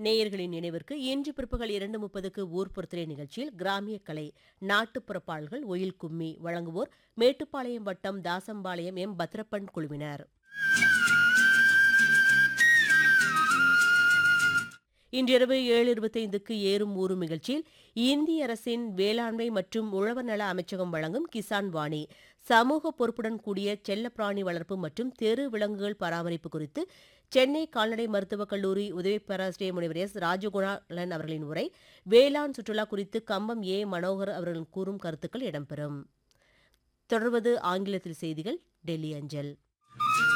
நேயர்களின் நினைவிற்கு இன்று பிற்பகல் இரண்டு முப்பதுக்கு ஊர்ப்புறத்திலே நிகழ்ச்சியில் கிராமிய கலை நாட்டுப்புற பாடல்கள் ஒயில் கும்மி வழங்குவோர் மேட்டுப்பாளையம் வட்டம் தாசம்பாளையம் எம் பத்ரப்பன் குழுவினர் இன்றிரவு ஏழு இருபத்தைந்துக்கு ஏறும் ஊறும் நிகழ்ச்சியில் இந்திய அரசின் வேளாண்மை மற்றும் உழவர் நல அமைச்சகம் வழங்கும் கிசான் வாணி சமூக பொறுப்புடன் கூடிய செல்லப்பிராணி வளர்ப்பு மற்றும் தெரு விலங்குகள் பராமரிப்பு குறித்து சென்னை கால்நடை மருத்துவக் கல்லூரி உதவி பேராசிரியர் முனைவர் எஸ் ராஜகுணாலன் அவர்களின் உரை வேளாண் சுற்றுலா குறித்து கம்பம் ஏ மனோகர் அவர்கள் கூறும் கருத்துக்கள் இடம்பெறும் தொடர்வது ஆங்கிலத்தில் செய்திகள் டெல்லி அஞ்சல்